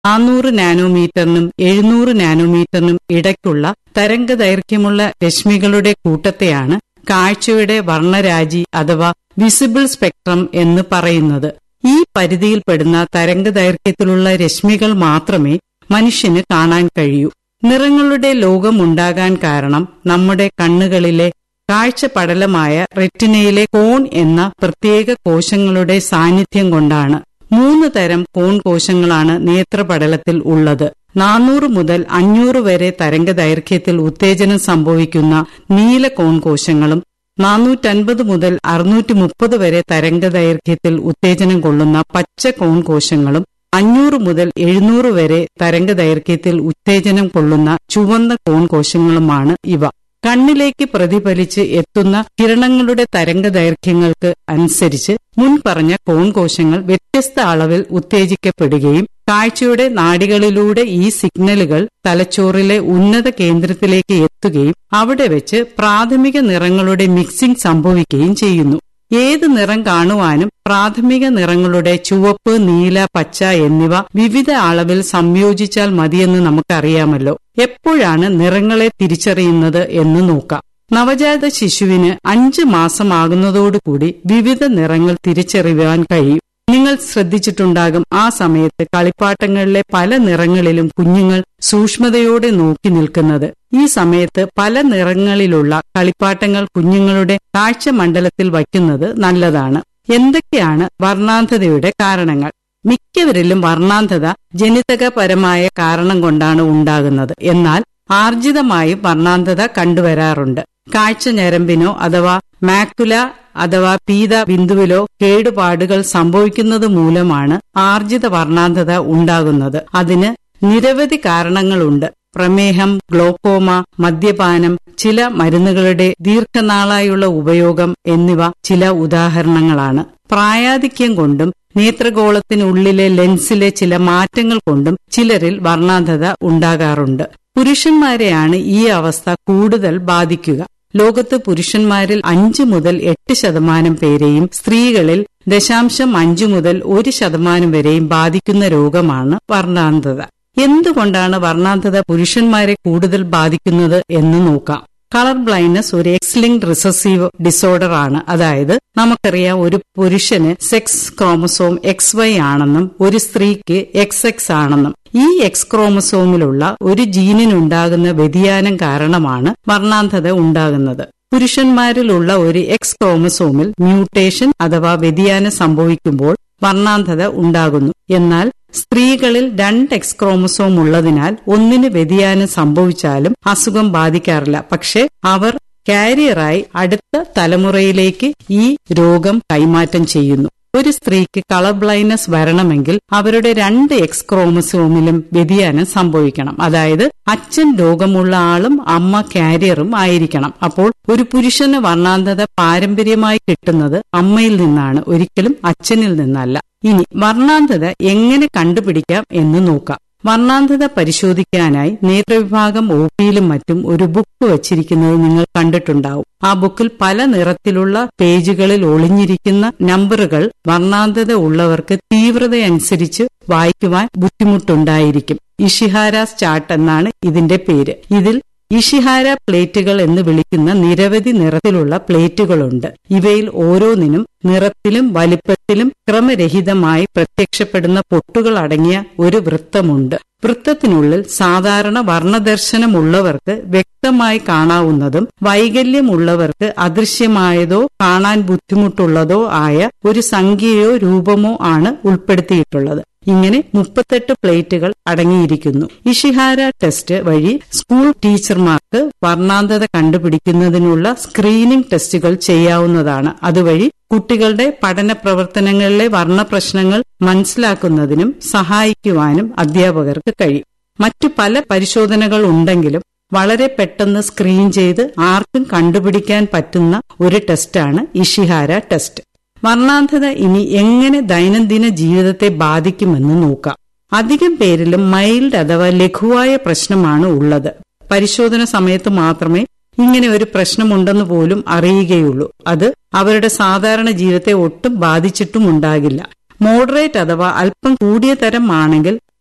നാനൂറ് നാനോമീറ്ററിനും എഴുന്നൂറ് നാനോമീറ്ററിനും ഇടയ്ക്കുള്ള തരംഗദൈർഘ്യമുള്ള രശ്മികളുടെ കൂട്ടത്തെയാണ് കാഴ്ചയുടെ വർണ്ണരാജി അഥവാ വിസിബിൾ സ്പെക്ട്രം എന്ന് പറയുന്നത് ഈ പരിധിയിൽപ്പെടുന്ന തരംഗദൈർഘ്യത്തിലുള്ള രശ്മികൾ മാത്രമേ മനുഷ്യന് കാണാൻ കഴിയൂ നിറങ്ങളുടെ ലോകമുണ്ടാകാൻ കാരണം നമ്മുടെ കണ്ണുകളിലെ കാഴ്ചപടലമായ റെറ്റിനയിലെ കോൺ എന്ന പ്രത്യേക കോശങ്ങളുടെ സാന്നിധ്യം കൊണ്ടാണ് മൂന്ന് തരം കോൺ കോശങ്ങളാണ് നേത്രപടലത്തിൽ ഉള്ളത് നാനൂറ് മുതൽ അഞ്ഞൂറ് വരെ തരംഗദൈർഘ്യത്തിൽ ഉത്തേജനം സംഭവിക്കുന്ന നീല കോൺ കോശങ്ങളും നാനൂറ്റൻപത് മുതൽ അറുന്നൂറ്റി മുപ്പത് വരെ തരംഗദൈർഘ്യത്തിൽ ഉത്തേജനം കൊള്ളുന്ന പച്ച കോൺ കോശങ്ങളും അഞ്ഞൂറ് മുതൽ എഴുന്നൂറ് വരെ തരംഗദൈർഘ്യത്തിൽ ഉത്തേജനം കൊള്ളുന്ന ചുവന്ന കോൺ കോശങ്ങളുമാണ് ഇവ കണ്ണിലേക്ക് പ്രതിഫലിച്ച് എത്തുന്ന കിരണങ്ങളുടെ തരംഗദൈർഘ്യങ്ങൾക്ക് അനുസരിച്ച് മുൻപറഞ്ഞ കോൺ കോശങ്ങൾ വ്യത്യസ്ത അളവിൽ ഉത്തേജിക്കപ്പെടുകയും കാഴ്ചയുടെ നാടികളിലൂടെ ഈ സിഗ്നലുകൾ തലച്ചോറിലെ ഉന്നത കേന്ദ്രത്തിലേക്ക് എത്തുകയും അവിടെ വെച്ച് പ്രാഥമിക നിറങ്ങളുടെ മിക്സിംഗ് സംഭവിക്കുകയും ചെയ്യുന്നു ഏത് നിറം കാണുവാനും പ്രാഥമിക നിറങ്ങളുടെ ചുവപ്പ് നീല പച്ച എന്നിവ വിവിധ അളവിൽ സംയോജിച്ചാൽ മതിയെന്ന് നമുക്കറിയാമല്ലോ എപ്പോഴാണ് നിറങ്ങളെ തിരിച്ചറിയുന്നത് എന്ന് നോക്കാം നവജാത ശിശുവിന് അഞ്ച് മാസമാകുന്നതോടുകൂടി വിവിധ നിറങ്ങൾ തിരിച്ചറിയുവാൻ കഴിയും നിങ്ങൾ ശ്രദ്ധിച്ചിട്ടുണ്ടാകും ആ സമയത്ത് കളിപ്പാട്ടങ്ങളിലെ പല നിറങ്ങളിലും കുഞ്ഞുങ്ങൾ സൂക്ഷ്മതയോടെ നോക്കി നിൽക്കുന്നത് ഈ സമയത്ത് പല നിറങ്ങളിലുള്ള കളിപ്പാട്ടങ്ങൾ കുഞ്ഞുങ്ങളുടെ കാഴ്ചമണ്ഡലത്തിൽ വയ്ക്കുന്നത് നല്ലതാണ് എന്തൊക്കെയാണ് വർണ്ണാന്ധതയുടെ കാരണങ്ങൾ മിക്കവരിലും വർണ്ണാന്ധത ജനിതകപരമായ കാരണം കൊണ്ടാണ് ഉണ്ടാകുന്നത് എന്നാൽ ആർജിതമായും വർണ്ണാന്ധത കണ്ടുവരാറുണ്ട് കാഴ്ച ഞരമ്പിനോ അഥവാ മാക്കുല അഥവാ പീത ബിന്ദുവിലോ കേടുപാടുകൾ സംഭവിക്കുന്നത് മൂലമാണ് ആർജിത വർണ്ണാന്ധത ഉണ്ടാകുന്നത് അതിന് നിരവധി കാരണങ്ങളുണ്ട് പ്രമേഹം ഗ്ലോക്കോമ മദ്യപാനം ചില മരുന്നുകളുടെ ദീർഘനാളായുള്ള ഉപയോഗം എന്നിവ ചില ഉദാഹരണങ്ങളാണ് പ്രായാധിക്യം കൊണ്ടും നേത്രഗോളത്തിനുള്ളിലെ ലെൻസിലെ ചില മാറ്റങ്ങൾ കൊണ്ടും ചിലരിൽ വർണ്ണാന്ധത ഉണ്ടാകാറുണ്ട് പുരുഷന്മാരെയാണ് ഈ അവസ്ഥ കൂടുതൽ ബാധിക്കുക ലോകത്ത് പുരുഷന്മാരിൽ അഞ്ച് മുതൽ എട്ട് ശതമാനം പേരെയും സ്ത്രീകളിൽ ദശാംശം അഞ്ചു മുതൽ ഒരു ശതമാനം വരെയും ബാധിക്കുന്ന രോഗമാണ് വർണ്ണാന്ധത എന്തുകൊണ്ടാണ് വർണ്ണാന്ധത പുരുഷന്മാരെ കൂടുതൽ ബാധിക്കുന്നത് എന്ന് നോക്കാം കളർ ബ്ലൈൻഡ്നസ് ഒരു എക്സ് ലിങ്ക് റിസസീവ് ഡിസോർഡർ ആണ് അതായത് നമുക്കറിയാം ഒരു പുരുഷന് സെക്സ് ക്രോമസോം എക്സ് വൈ ആണെന്നും ഒരു സ്ത്രീക്ക് എക്സ് എക്സ് ആണെന്നും ഈ എക്സ് ക്രോമസോമിലുള്ള ഒരു ജീനിനുണ്ടാകുന്ന വ്യതിയാനം കാരണമാണ് വർണ്ണാന്ധത ഉണ്ടാകുന്നത് പുരുഷന്മാരിലുള്ള ഒരു എക്സ് ക്രോമസോമിൽ മ്യൂട്ടേഷൻ അഥവാ വ്യതിയാനം സംഭവിക്കുമ്പോൾ വർണ്ണാന്ധത ഉണ്ടാകുന്നു എന്നാൽ സ്ത്രീകളിൽ രണ്ട് എക്സ് ക്രോമസോം ഉള്ളതിനാൽ ഒന്നിന് വ്യതിയാനം സംഭവിച്ചാലും അസുഖം ബാധിക്കാറില്ല പക്ഷെ അവർ കാരിയറായി അടുത്ത തലമുറയിലേക്ക് ഈ രോഗം കൈമാറ്റം ചെയ്യുന്നു ഒരു സ്ത്രീക്ക് കളർ ബ്ലൈൻഡ്നസ് വരണമെങ്കിൽ അവരുടെ രണ്ട് എക്സ് ക്രോമസോമിലും വ്യതിയാനം സംഭവിക്കണം അതായത് അച്ഛൻ രോഗമുള്ള ആളും അമ്മ കാരിയറും ആയിരിക്കണം അപ്പോൾ ഒരു പുരുഷന് വർണ്ണാന്ധത പാരമ്പര്യമായി കിട്ടുന്നത് അമ്മയിൽ നിന്നാണ് ഒരിക്കലും അച്ഛനിൽ നിന്നല്ല ഇനി വർണ്ണാന്ധത എങ്ങനെ കണ്ടുപിടിക്കാം എന്ന് നോക്കാം വർണ്ണാന്ധത പരിശോധിക്കാനായി നേത്രവിഭാഗം ഒ പിയിലും മറ്റും ഒരു ബുക്ക് വച്ചിരിക്കുന്നത് നിങ്ങൾ കണ്ടിട്ടുണ്ടാവും ആ ബുക്കിൽ പല നിറത്തിലുള്ള പേജുകളിൽ ഒളിഞ്ഞിരിക്കുന്ന നമ്പറുകൾ വർണ്ണാന്ധത ഉള്ളവർക്ക് തീവ്രതയനുസരിച്ച് വായിക്കുവാൻ ബുദ്ധിമുട്ടുണ്ടായിരിക്കും ഇഷിഹാരാസ് ചാർട്ട് എന്നാണ് ഇതിന്റെ പേര് ഇതിൽ ഇഷിഹാര പ്ലേറ്റുകൾ എന്ന് വിളിക്കുന്ന നിരവധി നിറത്തിലുള്ള പ്ലേറ്റുകളുണ്ട് ഇവയിൽ ഓരോന്നിനും നിറത്തിലും വലിപ്പത്തിലും ക്രമരഹിതമായി പ്രത്യക്ഷപ്പെടുന്ന പൊട്ടുകൾ അടങ്ങിയ ഒരു വൃത്തമുണ്ട് വൃത്തത്തിനുള്ളിൽ സാധാരണ വർണ്ണദർശനമുള്ളവർക്ക് വ്യക്തമായി കാണാവുന്നതും വൈകല്യമുള്ളവർക്ക് അദൃശ്യമായതോ കാണാൻ ബുദ്ധിമുട്ടുള്ളതോ ആയ ഒരു സംഖ്യയോ രൂപമോ ആണ് ഉൾപ്പെടുത്തിയിട്ടുള്ളത് ഇങ്ങനെ മുപ്പത്തെട്ട് പ്ലേറ്റുകൾ അടങ്ങിയിരിക്കുന്നു ഇഷിഹാര ടെസ്റ്റ് വഴി സ്കൂൾ ടീച്ചർമാർക്ക് വർണ്ണാന്തത കണ്ടുപിടിക്കുന്നതിനുള്ള സ്ക്രീനിംഗ് ടെസ്റ്റുകൾ ചെയ്യാവുന്നതാണ് അതുവഴി കുട്ടികളുടെ പഠന പ്രവർത്തനങ്ങളിലെ വർണ്ണ പ്രശ്നങ്ങൾ മനസ്സിലാക്കുന്നതിനും സഹായിക്കുവാനും അധ്യാപകർക്ക് കഴിയും മറ്റു പല പരിശോധനകൾ ഉണ്ടെങ്കിലും വളരെ പെട്ടെന്ന് സ്ക്രീൻ ചെയ്ത് ആർക്കും കണ്ടുപിടിക്കാൻ പറ്റുന്ന ഒരു ടെസ്റ്റാണ് ഇഷിഹാര ടെസ്റ്റ് വർണ്ണാന്ധത ഇനി എങ്ങനെ ദൈനംദിന ജീവിതത്തെ ബാധിക്കുമെന്ന് നോക്കാം അധികം പേരിലും മൈൽഡ് അഥവാ ലഘുവായ പ്രശ്നമാണ് ഉള്ളത് പരിശോധന സമയത്ത് മാത്രമേ ഇങ്ങനെ ഒരു പ്രശ്നമുണ്ടെന്ന് പോലും അറിയുകയുള്ളൂ അത് അവരുടെ സാധാരണ ജീവിതത്തെ ഒട്ടും ബാധിച്ചിട്ടും ഉണ്ടാകില്ല മോഡറേറ്റ് അഥവാ അല്പം കൂടിയ തരം ആണെങ്കിൽ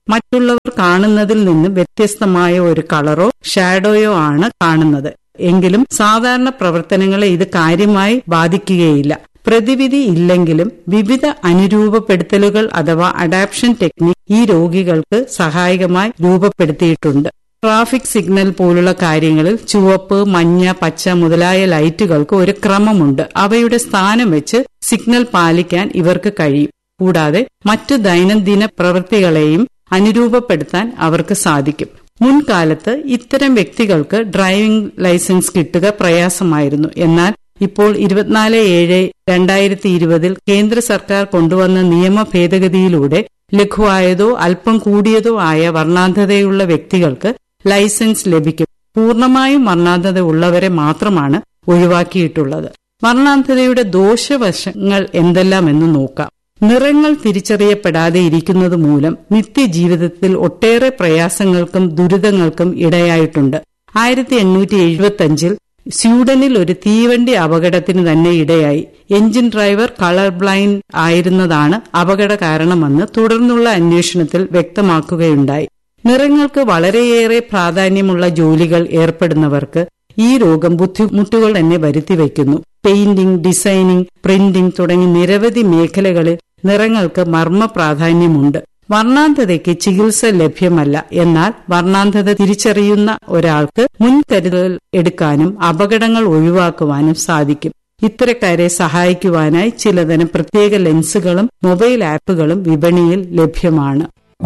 മറ്റുള്ളവർ കാണുന്നതിൽ നിന്ന് വ്യത്യസ്തമായ ഒരു കളറോ ഷാഡോയോ ആണ് കാണുന്നത് എങ്കിലും സാധാരണ പ്രവർത്തനങ്ങളെ ഇത് കാര്യമായി ബാധിക്കുകയില്ല പ്രതിവിധി ഇല്ലെങ്കിലും വിവിധ അനുരൂപപ്പെടുത്തലുകൾ അഥവാ അഡാപ്ഷൻ ടെക്നിക് ഈ രോഗികൾക്ക് സഹായകമായി രൂപപ്പെടുത്തിയിട്ടുണ്ട് ട്രാഫിക് സിഗ്നൽ പോലുള്ള കാര്യങ്ങളിൽ ചുവപ്പ് മഞ്ഞ പച്ച മുതലായ ലൈറ്റുകൾക്ക് ഒരു ക്രമമുണ്ട് അവയുടെ സ്ഥാനം വെച്ച് സിഗ്നൽ പാലിക്കാൻ ഇവർക്ക് കഴിയും കൂടാതെ മറ്റു ദൈനംദിന പ്രവൃത്തികളെയും അനുരൂപപ്പെടുത്താൻ അവർക്ക് സാധിക്കും മുൻകാലത്ത് ഇത്തരം വ്യക്തികൾക്ക് ഡ്രൈവിംഗ് ലൈസൻസ് കിട്ടുക പ്രയാസമായിരുന്നു എന്നാൽ ഇപ്പോൾ ഇരുപത്തിനാല് ഏഴ് രണ്ടായിരത്തി ഇരുപതിൽ കേന്ദ്ര സർക്കാർ കൊണ്ടുവന്ന നിയമ ഭേദഗതിയിലൂടെ ലഘുവായതോ അല്പം കൂടിയതോ ആയ വർണ്ണാന്ധതയുള്ള വ്യക്തികൾക്ക് ലൈസൻസ് ലഭിക്കും പൂർണ്ണമായും വർണ്ണാന്ധത ഉള്ളവരെ മാത്രമാണ് ഒഴിവാക്കിയിട്ടുള്ളത് വർണ്ണാന്ധതയുടെ ദോഷവശങ്ങൾ എന്തെല്ലാമെന്ന് നോക്കാം നിറങ്ങൾ തിരിച്ചറിയപ്പെടാതെ ഇരിക്കുന്നത് മൂലം നിത്യജീവിതത്തിൽ ഒട്ടേറെ പ്രയാസങ്ങൾക്കും ദുരിതങ്ങൾക്കും ഇടയായിട്ടുണ്ട് ആയിരത്തി എണ്ണൂറ്റി എഴുപത്തി അഞ്ചിൽ സ്വീഡനിൽ ഒരു തീവണ്ടി അപകടത്തിന് തന്നെ ഇടയായി എഞ്ചിൻ ഡ്രൈവർ കളർ ബ്ലൈൻഡ് ആയിരുന്നതാണ് അപകട കാരണമെന്ന് തുടർന്നുള്ള അന്വേഷണത്തിൽ വ്യക്തമാക്കുകയുണ്ടായി നിറങ്ങൾക്ക് വളരെയേറെ പ്രാധാന്യമുള്ള ജോലികൾ ഏർപ്പെടുന്നവർക്ക് ഈ രോഗം ബുദ്ധിമുട്ടുകൾ തന്നെ വരുത്തിവെക്കുന്നു പെയിന്റിംഗ് ഡിസൈനിംഗ് പ്രിന്റിംഗ് തുടങ്ങി നിരവധി മേഖലകളിൽ നിറങ്ങൾക്ക് മർമ്മ പ്രാധാന്യമുണ്ട് വർണ്ണാന്ധതയ്ക്ക് ചികിത്സ ലഭ്യമല്ല എന്നാൽ വർണ്ണാന്ധത തിരിച്ചറിയുന്ന ഒരാൾക്ക് മുൻകരുതൽ എടുക്കാനും അപകടങ്ങൾ ഒഴിവാക്കുവാനും സാധിക്കും ഇത്തരക്കാരെ സഹായിക്കുവാനായി ചിലതരം പ്രത്യേക ലെൻസുകളും മൊബൈൽ ആപ്പുകളും വിപണിയിൽ ലഭ്യമാണ്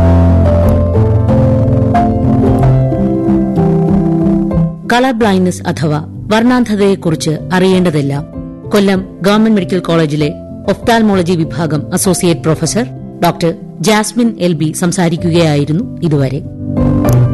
കളർ ബ്ലൈൻഡ്നസ് അഥവാ വർണ്ണാന്ധതയെക്കുറിച്ച് അറിയേണ്ടതെല്ലാം കൊല്ലം ഗവൺമെന്റ് മെഡിക്കൽ കോളേജിലെ ഒഫ്താൽമോളജി വിഭാഗം associate professor doctor Jasmine L B സംസാരിക്കുകയായിരുന്നു ഇതുവരെ